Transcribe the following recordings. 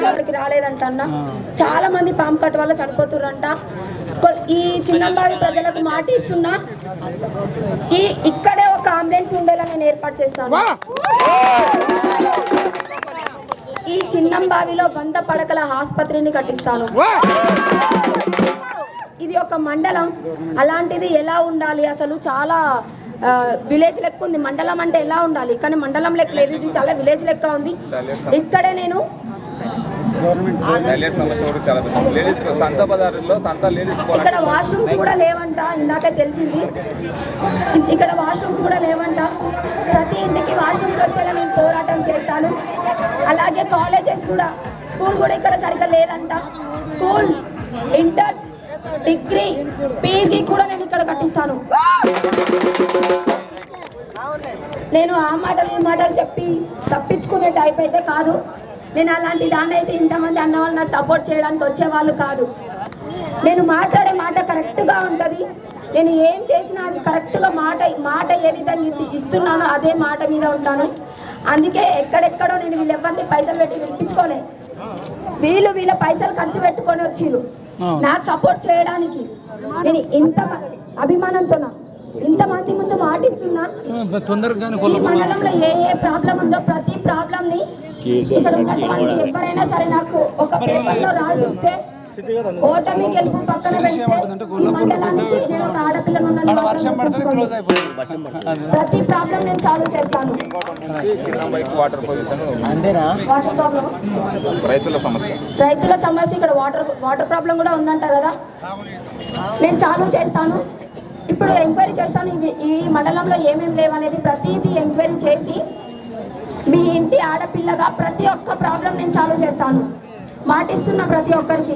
ఇక్కడికి రాలేదంట అన్న చాలా మంది పాము కట్టు వల్ల చనిపోతుర్రంట కొ- ఈ చిన్నంబావి ప్రజలకు మాట ఇస్తున్నా ఈ ఇక్కడే ఒక అంబులెన్స్ ఉండేలా నేను ఏర్పాటు చేస్తాను ఈ చిన్నంబావిలో వంద పడకల ఆసుపత్రిని కట్టిస్తాను ఇది ఒక మండలం అలాంటిది ఎలా ఉండాలి అసలు చాలా విలేజ్ లెక్క ఉంది మండలం అంటే ఎలా ఉండాలి కానీ మండలం లెక్క లేదు ఇది చాలా విలేజ్ లెక్క ఉంది ఇక్కడే నేను లేడీస్ సమస్య కూడా చాలా పెద్ద లేడీస్ సంత బజార్లో సంత లేడీస్ ఇక్కడ వాష్రూమ్స్ కూడా లేవంట ఇందాకే తెలిసింది ఇ- ఇక్కడ వాష్రూమ్స్ కూడా లేవంట ప్రతి ఇంటికి వాష్రూమ్స్ వచ్చేలా నేను పోరాటం చేస్తాను అలాగే కాలేజెస్ కూడా స్కూల్ కూడా ఇక్కడ సరిగ్గా లేదంట స్కూల్ ఇంటర్ డిగ్రీ పీజీ కూడా నేను ఇక్కడ కట్టిస్తాను నేను ఆ మాటలు ఈ మాటలు చెప్పి తప్పించుకునే టైప్ అయితే కాదు నేను అలాంటి దాన్ని అయితే ఇంతమంది అన్న వాళ్ళు నాకు సపోర్ట్ చేయడానికి వచ్చేవాళ్ళు కాదు నేను మాట్లాడే మాట కరెక్ట్గా ఉంటుంది నేను ఏం చేసినా అది కరెక్ట్గా మాట మాట ఏ విధంగా ఇ- ఇస్తున్నానో అదే మాట మీద ఉంటాను అందుకే ఎక్కడెక్కడో నేను వీళ్ళెవరిని పైసలు పెట్టి వినిపించుకోలే వీళ్ళు వీళ్ళ పైసలు ఖర్చు పెట్టుకొని వచ్చిర్రు నాకు సపోర్ట్ చేయడానికి నేను ఇంత మ- అభిమానంతో ఇంతమంది ముందు మాటిస్తున్నా తొందరగా ఈ మండలంలో ఏ ఏ ప్రాబ్లం ఉందో ప్రతి ప్రాబ్లం ని ఇక్కడ ఉన్నటువంటి ఎవరైనా సరే నాకు ఒక పేపర్ లో రాసిస్తే ఓటమి గెలుపు పక్కన పెడితే ఈ మండలానికి నేను ఒక ఆడపిల్లను ఉన్నాను వర్షం పడుతుంది క్లోజ్ అయిపోతుంది ప్రతి ప్రాబ్లం నేను సాల్వ్ చేస్తాను కింద bike water position water problem రైతుల సమస్య రైతుల సమస్య ఇక్కడ వాటర్ వాటర్ ప్రాబ్లం కూడా ఉందంట కదా నేను సాల్వ్ చేస్తాను ఇప్పుడు ఎంక్వైరీ చేస్తాను ఇవి- ఈ మండలంలో ఏమేమి లేవనేది ప్రతిదీ ఎంక్వైరీ చేసి మీ ఇంటి ఆడపిల్లగా ప్రతి ఒక్క ప్రాబ్లం నేను సాల్వ్ చేస్తాను మాటిస్తున్న ప్రతి ఒక్కరికి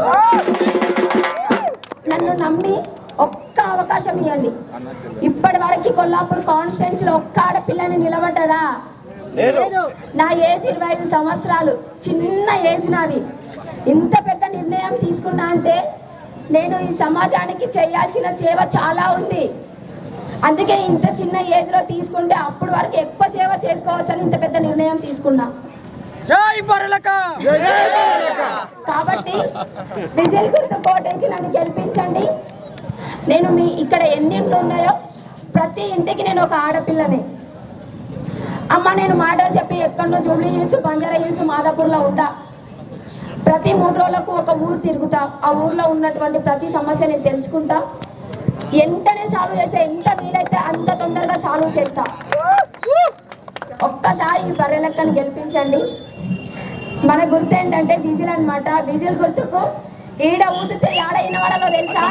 నన్ను నమ్మి ఒక్క అవకాశం ఇవ్వండి ఇప్పటి వరకు కొల్లాపూర్ కాన్స్టిట్యున్సీలో ఒక్క ఆడపిల్లని నిలబడ్డదా నా ఏజ్ ఇరవై ఐదు సంవత్సరాలు చిన్న ఏజ్ నాది ఇంత పెద్ద నిర్ణయం తీసుకున్నా అంటే నేను ఈ సమాజానికి చేయాల్సిన సేవ చాలా ఉంది అందుకే ఇంత చిన్న ఏజ్ లో తీసుకుంటే అప్పుడు వరకు ఎక్కువ సేవ చేసుకోవచ్చని ఇంత పెద్ద నిర్ణయం తీసుకున్నా జై బరలక కాబట్టి విజిల్ గుర్తు కోటేసి నన్ను గెలిపించండి నేను మీ ఇక్కడ ఎన్ని ఇండ్లు ఉన్నాయో ప్రతి ఇంటికి నేను ఒక ఆడపిల్లని అమ్మ నేను మాటలు చెప్పి ఎక్కడో జూబ్లీ హిల్స్ బంజారా హిల్స్ మాదాపూర్లో ఉంటా ప్రతి మూడు రోజులకు ఒక ఊరు తిరుగుతా ఆ ఊర్లో ఉన్నటువంటి ప్రతి సమస్య నేను తెలుసుకుంటా వెంటనే సాల్వ్ చేస్తే ఎంత వీలైతే అంత తొందరగా సాల్వ్ చేస్తా ఒక్కసారి ఈ బర్రెలక్కని గెలిపించండి మన గుర్తు ఏంటంటే విజిల్ అన్నమాట విజిల్ గుర్తుకు ఈడ ఊదితే ఆడ వినవడలో తెలుసా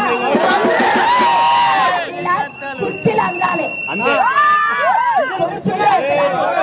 ఈడ కుర్చీలు అందాలి కుర్చీలు